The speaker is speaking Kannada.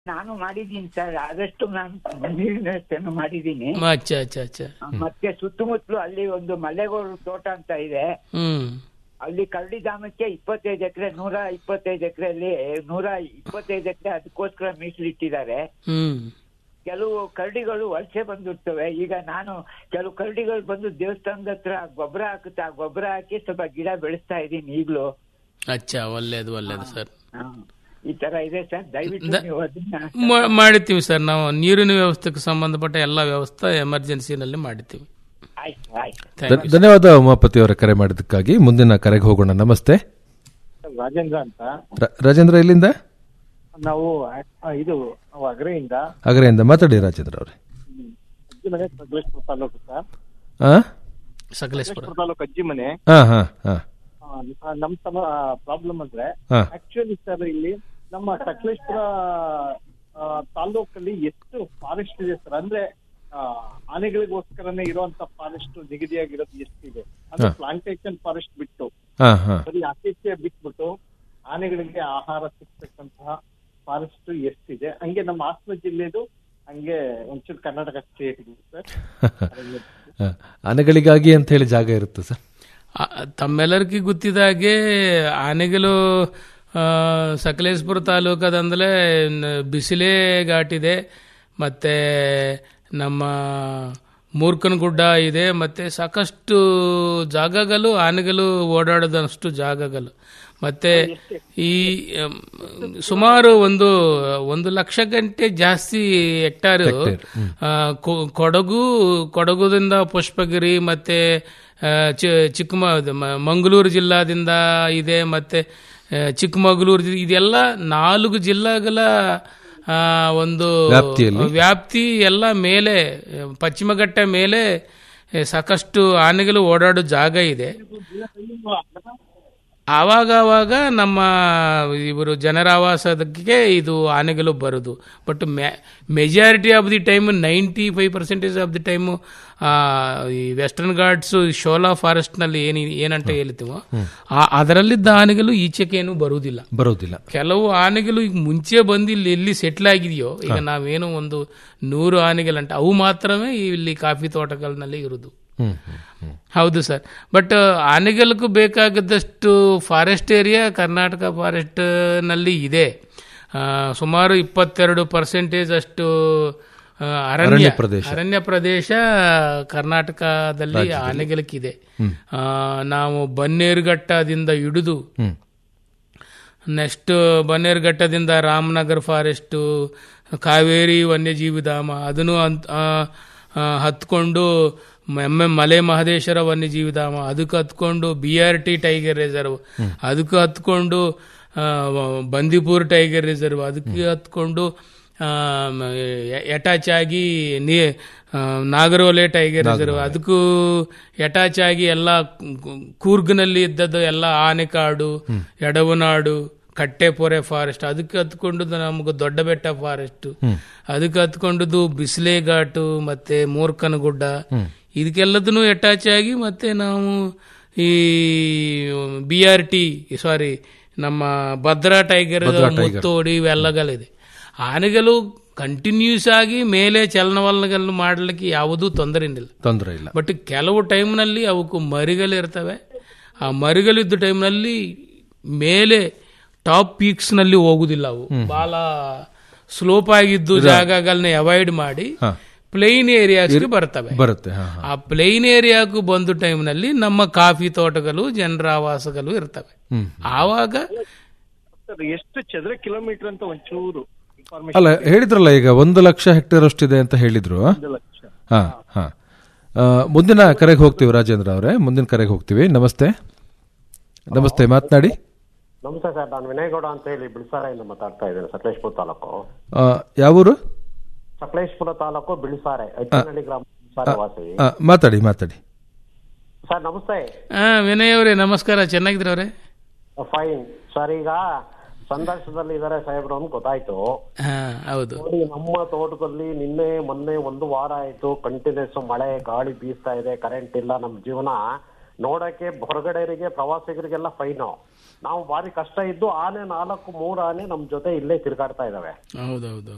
ನಾನು ಮಾಡಿದ್ದೀನಿ ಸರ್ ಆದಷ್ಟು ನಾನು ನೀರಿನ ವ್ಯವಸ್ಥೆಯನ್ನು ಮಾಡಿದ್ದೀನಿ ಅಚ್ಚಾ ಅಚ್ಚಾ ಅಚ್ಚಾ ಮತ್ತೆ ಸುತ್ತಮುತ್ತಲು ಅಲ್ಲಿ ಒಂದು ಮಲೆಗೋಡು ತೋಟ ಅಂತ ಇದೆ ಹ್ಮ್ ಅಲ್ಲಿ ಕರಡಿಧಾಮಕ್ಕೆ ಇಪ್ಪತ್ತೈದು ಎಕರೆ ನೂರ ಇಪ್ಪತ್ತೈದು ಎಕರೆಯಲ್ಲಿ ನೂರ ಇಪ್ಪತ್ತೈದು ಎಕರೆ ಅದಕ್ಕೋಸ್ಕರ ಮೀಸಲಿಟ್ಟಿದ್ದಾರೆ ಹ್ಮ್ ಕೆಲವು ಕರಡಿಗಳು ವಲಸೆ ಬಂದಿರ್ತವೆ ಈಗ ನಾನು ಕೆಲವು ಕರಡಿಗಳು ಬಂದು ದೇವಸ್ಥಾನದ ಹತ್ರ ಗೊಬ್ಬರ ಹಾಕುತ್ತೆ ಆ ಗೊಬ್ಬರ ಹಾಕಿ ಸ್ವಲ್ಪ ಗಿಡ ಬೆಳೆಸ್ತಾ ಇದ್ದೀನಿ ಈಗಲೂ ಅಚ್ಚಾ ಒಳ್ಳೇದು ಒಳ್ಳೇದು ಸರ್ ಈ ತರ ಇದೆ ಸರ್ ದಯವಿಟ್ಟು ದ- ನೀವು ಅದನ್ನ ಮಾ- ಮಾಡಿರ್ತೀವಿ ಸರ್ ನಾವು ನೀರಿನ ವ್ಯವಸ್ಥೆಗೆ ಸಂಬಂಧಪಟ್ಟ ಎಲ್ಲ ವ್ಯವಸ್ಥೆ ಎಮರ್ಜೆನ್ಸಿನಲ್ಲಿ ಮಾಡಿರ್ತೀವಿ ಆಯ್ತು ಆಯ್ತು Thank you. ಧನ್ಯವಾದ ಉಮಾಪತಿ ಅವರ ಕರೆ ಮಾಡಿದ್ದಕ್ಕಾಗಿ ಮುಂದಿನ ಕರೆಗೆ ಹೋಗೋಣ ನಮಸ್ತೆ ರಾಜೇಂದ್ರ ಅಂತ ರ- ರಾಜೇಂದ್ರ ಎಲ್ಲಿಂದ ನಾವು ಆ, ಇದು ನಾವು ಅಗ್ರೆಯಿಂದ ಅಗರೆಯಿಂದ ಮಾತಾಡಿ ರಾಜೇಂದ್ರ ಅವರೇ ಅಜ್ಜಿಮನೆ ಸಕಲೇಶ್ಪುರ ತಾಲೂಕು ಸರ್ ಆ ಸಕಲೇಶ್ಪುರ ಸಕಲೇಶ್ಪುರ ತಾಲೂಕು ಅಜ್ಜಿಮನೆ ಹಾ ಹಾ ಹಾ ಆ, ನಮ್ ಸಮ ಪ್ರಾಬ್ಲಮ್ ಅಂದ್ರೆ ಹಾ. ಆಕ್ಚುಲಿ ಸರ್ ಇಲ್ಲಿ ನಮ್ಮ ಸಕಲೇಶ್ಪುರ ಆ, ತಾಲೂಕಲ್ಲಿ ಎಷ್ಟು ಫಾರೆಸ್ಟ್ ಇದೆ ಸರ್ ಅಂದ್ರೆ ಆ, ಆನೆಗಳಿಗೋಸ್ಕರನೇ ಇರುವಂತ ಫಾರೆಸ್ಟ್ ನಿಗದಿಯಾಗಿರೋದು ಎಷ್ಟಿದೆ ಅಂದ್ರೆ ಹಾ. ಪ್ಲಾಂಟೇಶನ್ ಫಾರೆಸ್ಟ್ ಬಿಟ್ಟು ಹಾ ಹಾ ಬರೀ ಆತಿಥ್ಯ ಬಿಟ್ಬಿಟ್ಟು ಆನೆಗಳಿಗೆ ಆಹಾರ ಸಿಗ್ತಕ್ಕಂತಹ ಫಾರೆಸ್ಟ್ ಎಷ್ಟಿದೆ ಹಂಗೆ ನಮ್ಮ ಹಾಸನ ಜಿಲ್ಲೆದು ಹಂಗೆ ಒಂಚೂರು ಕರ್ನಾಟಕ ಸ್ಟೇಟ್ ಸರ್ ಹಾ. ಆನೆಗಳಿಗಾಗಿ ಅಂತ ಹೇಳಿ ಜಾಗ ಇರುತ್ತೆ ಸರ್ ಆ, ತಮ್ಮೆಲ್ಲರಿಗೂ ಗೊತ್ತಿದ ಹಾಗೆ ಆನೆಗಳು ಆ, ಸಕಲೇಶ್ಪುರ ತಾಲೂಕದಂದಲೇ ನ- ಬಿಸಿಲೇ ಘಾಟಿದೆ ಮತ್ತೆ ನಮ್ಮ ಮೂರ್ಖನಗುಡ್ಡ ಇದೆ ಮತ್ತೆ ಸಾಕಷ್ಟು ಜಾಗಗಳು ಆನೆಗಳು ಓಡಾಡದಷ್ಟು ಜಾಗಗಳು ಮತ್ತೆ ಈ ಅಮ್, ಸುಮಾರು ಒಂದು ಒಂದು ಲಕ್ಷ ಗಂಟೆ ಜಾಸ್ತಿ ಹೆಕ್ಟಾರ್ ಕೊಡಗು ಕೊಡಗುದಿಂದ ಪುಷ್ಪಗಿರಿ ಮತ್ತೆ ಆ, ಚಿ- ಚಿಕ್ಕಮ ಮ- ಮಂಗಳೂರು ಜಿಲ್ಲಾದಿಂದ ಇದೆ ಮತ್ತೆ ಆ, ಚಿಕ್ಕಮಗಳೂರು ಜಿ- ಇದೆಲ್ಲ ನಾಲ್ಕು ಜಿಲ್ಲೆಗಳ ಆ, ಒಂದು ವ್ಯಾಪ್ತಿಯಲ್ಲಿ? ವ್ಯಾಪ್ತಿ ಎಲ್ಲ ಮೇಲೆ ಪಶ್ಚಿಮ ಘಟ್ಟ ಮೇಲೆ ಆ, ಸಾಕಷ್ಟು ಆನೆಗಳು ಓಡಾಡೋ ಜಾಗ ಇದೆ ಆವಾಗ ಆವಾಗ ನಮ್ಮ ಇವರು ಜನರ ಆವಾಸದಕ್ಕೆ ಇದು ಆನೆಗಳು ಬರೋದು but majority of the time ninety five percentage of the time ಈ ವೆಸ್ಟರ್ನ್ ಘಾಟ್ಸ್ ಶೋಲಾ ಫಾರೆಸ್ಟ್ ನಲ್ಲಿ ಏನಿ ಏನಂತ ಹೇಳ್ತೀವೋ ಆ- ಅದರಲ್ಲಿದ್ದ ಆನೆಗಳು ಈಚೆಗೆ ಏನು ಬರುವುದಿಲ್ಲ ಬರೋದಿಲ್ಲ ಕೆಲವು ಆನೆಗಳು ಈಗ ಮುಂಚೆ ಬಂದು ಇಲ್ಲಿ ಎಲ್ಲಿ ಸೆಟ್ಲ್ ಆಗಿದೆಯೋ ಈಗ ನಾವೇನೋ ಒಂದು ನೂರು ಆನೆಗಳಂಟ ಅವು ಮಾತ್ರವೇ ಇಲ್ಲಿ ಕಾಫಿ ತೋಟಗಳಲ್ಲಿ ಇರುವುದು ಹ್ಮ್ ಹ್ಮ್, ಹ್ಮ್ ಹೌದು ಸರ್ ಬಟ್ ಆನೆಗಳಿಗೂ ಬೇಕಾಗದಷ್ಟು ಫಾರೆಸ್ಟ್ ಏರಿಯಾ ಕರ್ನಾಟಕ ಫಾರೆಸ್ಟ್ ನಲ್ಲಿ ಇದೆ ಆ, ಸುಮಾರು ಇಪ್ಪತ್ತೆರಡು ಪರ್ಸೆಂಟೇಜ್ ಅಷ್ಟು ಆ, ಅರಣ್ಯ ಅರಣ್ಯ ಪ್ರದೇಶ. ಅರಣ್ಯ ಪ್ರದೇಶ ಕರ್ನಾಟಕದಲ್ಲಿ ಆನೆಗಳಿಗಿದೆ ಆ, ನಾವು ಬನ್ನೇರುಘಟ್ಟದಿಂದ ಹಿಡಿದು ಹ್ಮ್ ನೆಕ್ಸ್ಟ್ ಬನ್ನೇರುಘಟ್ಟದಿಂದ ರಾಮನಗರ್ ಫಾರೆಸ್ಟ್ ಕಾವೇರಿ ವನ್ಯಜೀವಿ ಧಾಮ ಅದನ್ನು ಅಂತ್- ಆ, ಆ, ಹತ್ಕೊಂಡು ಎಮ್ಮೆ ಮಲೆ ಮಹದೇಶ್ವರ ವನ್ಯಜೀವಿ ಧಾಮ ಅದಕ್ಕೆ ಹತ್ಕೊಂಡು B R T tiger reserve ಅದಕ್ಕೆ ಹತ್ಕೊಂಡು ಆ, ಬಂದಿಪುರ್ ಟೈಗರ್ ರಿಸರ್ವ್ ಅದಕ್ಕೆ ಹತ್ಕೊಂಡು ಅಟ್ಯಾಚ್ ಆಗಿ ನೀ ಆ, ನಾಗರೋಲೆ ಟೈಗರ್ ರಿಸರ್ವ್ ಅದಕ್ಕೂ ಅಟ್ಯಾಚ್ ಆಗಿ ಎಲ್ಲ ಕು- ಕೂರ್ಗ್ನಲ್ಲಿ ಇದ್ದದ್ದು ಎಲ್ಲ ಆನೆಕಾಡು ಎಡವನಾಡು ಕಟ್ಟೆಪೊರೆ ಫಾರೆಸ್ಟ್ ಅದಕ್ಕೆ ಹತ್ಕೊಂಡು ನಮಗೆ ದೊಡ್ಡ ಬೆಟ್ಟ ಫಾರೆಸ್ಟ್ ಅದಕ್ಕೆ ಹತ್ಕೊಂಡದ್ದು ಬಿಸಿಲೆ ಘಾಟು ಮತ್ತೆ ಮೂರ್ಖನಗುಡ್ಡ ಇದಕ್ಕೆಲ್ಲದನ್ನು ಅಟ್ಯಾಚ್ ಆಗಿ ಮತ್ತೆ ನಾವು ಈ ಬಿ ಆರ್ ಟಿ ಸಾರಿ ನಮ್ಮ ಭದ್ರಾ ಟೈಗರ್ ಮುತ್ತೋಡಿ ಇವೆಲ್ಲಗಳಿದೆ ಆನೆಗಳು ಕಂಟಿನ್ಯೂಸ್ ಆಗಿ ಮೇಲೆ ಚಲನವಲನಗಳನ್ನು ಮಾಡಲಿಕ್ಕೆ ಯಾವುದೂ ತೊಂದರೆ ಇಲ್ಲ ತೊಂದರೆ ಇಲ್ಲ ಬಟ್ ಕೆಲವು ಟೈಮ್ನಲ್ಲಿ ಅವಕ್ಕೂ ಮರಿಗಳಿರ್ತವೆ ಆ ಮರಿಗಳಿದ್ದ ಟೈಮ್ನಲ್ಲಿ ಮೇಲೆ ಟಾಪ್ ಪೀಕ್ಸ್ ನಲ್ಲಿ ಹೋಗುದಿಲ್ಲ ಅವು ಬಹಳ ಸ್ಲೋಪ್ ಆಗಿದ್ದು ಜಾಗಗಳನ್ನ ಅವಾಯ್ಡ್ ಮಾಡಿ ಹಾ. ಪ್ಲೈನ್ ಏರಿಯಾಸ್ಗೆ ಬರ್ತವೆ ಬರುತ್ತೆ ಹಾ ಹಾ ಆ ಪ್ಲೈನ್ ಏರಿಯಾಕ್ಕೂ ಬಂದ ಟೈಮ್ನಲ್ಲಿ ನಮ್ಮ ಕಾಫಿ ತೋಟಗಳು ಜನರ ಆವಾಸಗಳು ಇರ್ತವೆ ಹ್ಮ್ ಆವಾಗ ಸರ್ ಎಷ್ಟು ಚದರ ಕಿಲೋಮೀಟರ್ ಅಂತ ಒಂಚೂರು ಇನ್ಫಾರ್ಮೇಶನ್ ಅಲ್ಲ ಹೇಳಿದ್ರಲ್ಲ ಈಗ ಒಂದು ಲಕ್ಷ ಹೆಕ್ಟೇರ್ ಅಷ್ಟಿದೆ ಅಂತ ಹೇಳಿದ್ರು ಒಂದು ಲಕ್ಷ ಹಾ ಹಾ ಆ, ಮುಂದಿನ ಕರೆಗೆ ಹೋಗ್ತೀವಿ ರಾಜೇಂದ್ರ ಅವರೇ ಮುಂದಿನ ಕರೆಗೆ ಹೋಗ್ತೀವಿ ನಮಸ್ತೆ ನಮಸ್ತೆ ಮಾತನಾಡಿ ನಮಸ್ತೆ ಸರ್ ನಾನು ವಿನಯಗೌಡ ಅಂತ ಹೇಳಿ ಬಿಳ್ಸಾರೆಯಿಂದ ಮಾತಾಡ್ತಾ ಇದ್ದೇನೆ ಸಕಲೇಶ್ಪುರ ತಾಲೂಕು ಆ, ಯಾವೂರು ಸಕಲೇಶ್ಪುರ ತಾಲೂಕು ಬಿಳ್ಸಾರೆ ಅಜ್ಜನಹಳ್ಳಿ ಗ್ರಾಮ ಬಿಳ್ಸಾರೆ ವಾಸಿ ಆ, ಮಾತಾಡಿ ಮಾತಾಡಿ ಸರ್ ನಮಸ್ತೆ ಆ, ವಿನಯ್ ಅವರೇ ನಮಸ್ಕಾರ ಚೆನ್ನಾಗಿದ್ರವ್ರೆ ಫೈನ್ ಸರ್ ಈಗ ಸಂದರ್ಶನದಲ್ಲಿ ಇದಾರೆ ಸಾಹೇಬ್ರು ಅಂತ ಗೊತ್ತಾಯ್ತು ಹಾ ಹೌದು ನೋಡಿ ನಮ್ಮ ತೋಟದಲ್ಲಿ ನಿನ್ನೆ ಮೊನ್ನೆ ಒಂದು ವಾರ ಆಯ್ತು ಕಂಟಿನ್ಯೂಸ್ ಮಳೆ ಗಾಳಿ ಬೀಸ್ತಾ ಇದೆ ಕರೆಂಟ್ ಇಲ್ಲ ನಮ್ಮ ಜೀವನ ನೋಡಕ್ಕೆ ಹೊರಗಡೆಯವರಿಗೆ ಪ್ರವಾಸಿಗರಿಗೆಲ್ಲ ಫೈನು ನಾವು ಭಾರಿ ಕಷ್ಟ ಇದ್ದು ಆನೆ ನಾಲ್ಕು ಮೂರು ಆನೆ ನಮ್ ಜೊತೆ ಇಲ್ಲೇ ತಿರ್ಗಾಡ್ತಾ ಇದಾವೆ ಹೌದೌದು